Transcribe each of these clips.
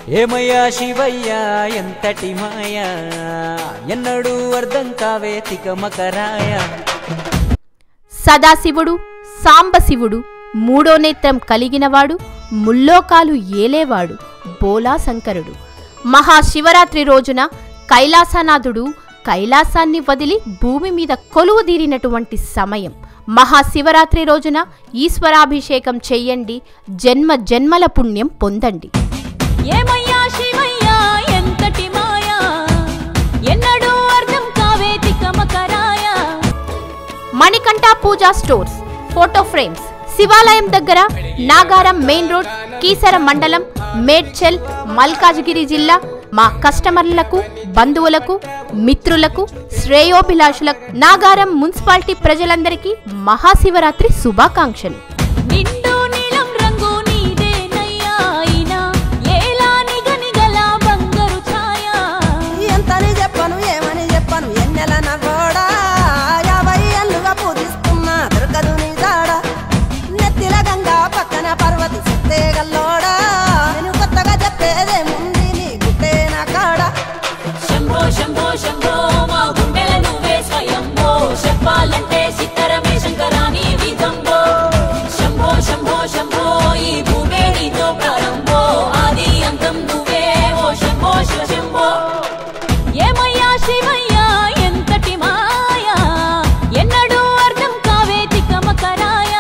ఏమయ్యా శివయ్య ఎంతటి మాయా ఎన్నడూ అర్థం కావే తికమకరాయ సదాశివుడు సాంబశివుడు మూడో నేత్రం కలిగినవాడు ముల్లోకాలు ఏలేవాడు బోలా శంకరుడు మహాశివరాత్రి రోజున కైలాసనాథుడు కైలాసాన్ని వదిలి భూమి మీద కొలువుదీరినటువంటి సమయం మహాశివరాత్రి రోజున ఈశ్వరాభిషేకం చెయ్యండి జన్మ జన్మల పుణ్యం పొందండి ఏమయ్యా శివయ్యా ఎంతటి మాయా ఎన్నడూ అర్థం కావే తికమకరాయ Manikanta Puja stores photo frames శివాలయం దగ్గర నాగారం మెయిన్ రోడ్ కీసర మండలం మేడ్చల్ మల్కాజ్గిరి జిల్లా మా కస్టమర్లకు బంధువులకు మిత్రులకు శ్రేయోభిలాషులకు నాగారం మున్సిపాలిటీ ప్రజలందరికీ మహాశివరాత్రి శుభాకాంక్షలు నిండు నీలం రంగు నీదేనయ్యా అయినా ఏలా నిగనిగల బంగారు ఛాయ ఎంతని చెప్పను ఏమని చెప్పను ఎన్నెల నవ్వోడా యాభై ఏళ్ళుగా పూజిస్తున్నా దొరకదు నీ జాడ నెత్తిల గంగా పక్కన పర్వతి సుత్తే గల్లోడా నేను కొత్తగా చెప్పేదేముంది నీ గుట్టే నా కాడ శంభో శంభో శంభో మా గుండెల నువ్వే స్వయంభో చెప్పాలంటే సిత్తరమే శంకరాని విధంబో శంభో శంభో శంభో ఈ భూమే నీతో ప్రారంభో ఆది అంతం నువ్వే ఓ శంభో శివ శంభో ఏమయ్యా శివయ్యా ఎంతటి మాయా ఎన్నడూ అర్థం కావే తికమకరాయ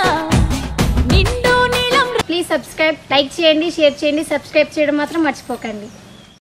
నిండు నీలం ప్లీజ్ సబ్స్క్రైబ్ లైక్ చేయండి షేర్ చేయండి సబ్స్క్రైబ్ చేయడం మాత్రం మర్చిపోకండి